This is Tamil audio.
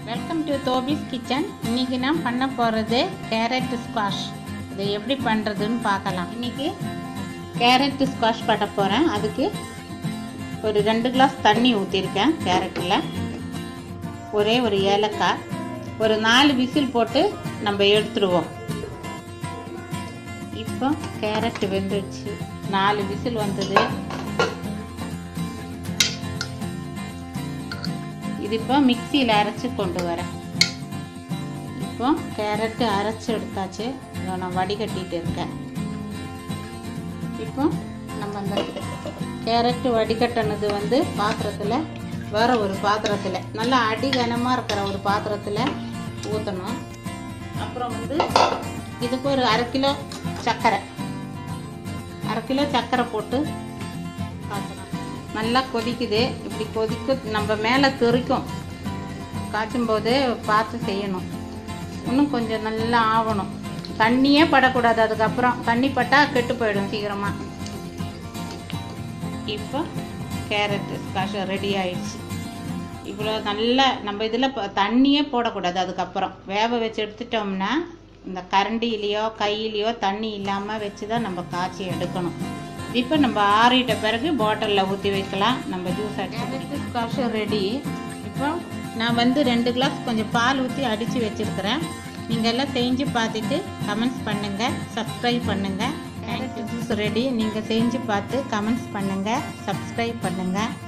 வெல்கம் டு தோபிஸ் கிச்சன் இன்னைக்கு நான் பண்ண போகிறது கேரட் ஸ்குவாஷ் இதை எப்படி பண்ணுறதுன்னு பார்க்கலாம் இன்னைக்கு கேரட் ஸ்குவாஷ் பண்ண போகிறேன் அதுக்கு ஒரு ரெண்டு கிளாஸ் தண்ணி ஊற்றிருக்கேன் கேரட்டில் ஒரே ஒரு ஏலக்காய் ஒரு நாலு விசில் போட்டு நம்ம எடுத்துடுவோம் இப்போ கேரட் வெந்துடுச்சு நாலு விசில் வந்தது இது இப்போ மிக்சியில் அரைச்சி கொண்டு வரேன் இப்போ கேரட்டு அரைச்சி எடுத்தாச்சு இதை நான் வடிகட்டிட்டு இருக்கேன் இப்போ நம்ம அந்த கேரட்டு வடிகட்டினது வந்து பாத்திரத்தில் வேற ஒரு பாத்திரத்தில் நல்லா அடிகனமாக இருக்கிற ஒரு பாத்திரத்தில் ஊற்றணும் அப்புறம் வந்து இதுக்கு ஒரு அரை கிலோ சர்க்கரை அரை கிலோ சர்க்கரை போட்டு காய்ச்சணும் நல்லா கொதிக்குது இப்படி கொதிக்க நம்ம மேலே தெறிக்கும் காய்ச்சும் போது பார்த்து செய்யணும் இன்னும் கொஞ்சம் நல்லா ஆகணும் தண்ணியே படக்கூடாது அதுக்கப்புறம் தண்ணி பட்டால் கெட்டு போயிடும் சீக்கிரமாக இப்போ கேரட் ஸ்காஷ் ரெடி ஆயிடுச்சு இவ்வளோ நல்லா நம்ம இதில் தண்ணியே போடக்கூடாது அதுக்கப்புறம் வேக வச்சு எடுத்துட்டோம்னா இந்த கரண்டிலேயோ கையிலையோ தண்ணி இல்லாமல் வச்சு தான் நம்ம காய்ச்சி எடுக்கணும் இப்போ நம்ம ஆறிட்ட பிறகு பாட்டிலில் ஊற்றி வைக்கலாம் நம்ம ஜூஸ் அடிச்சு ஸ்காஷ் ரெடி இப்போ நான் வந்து ரெண்டு கிளாஸ் கொஞ்சம் பால் ஊற்றி அடித்து வச்சுருக்கிறேன் நீங்கள் எல்லாம் செஞ்சு பார்த்துட்டு கமெண்ட்ஸ் பண்ணுங்கள் சப்ஸ்கிரைப் பண்ணுங்கள் கேரட் ஜூஸ் ரெடி நீங்கள் செஞ்சு பார்த்து கமெண்ட்ஸ் பண்ணுங்கள் சப்ஸ்கிரைப் பண்ணுங்கள்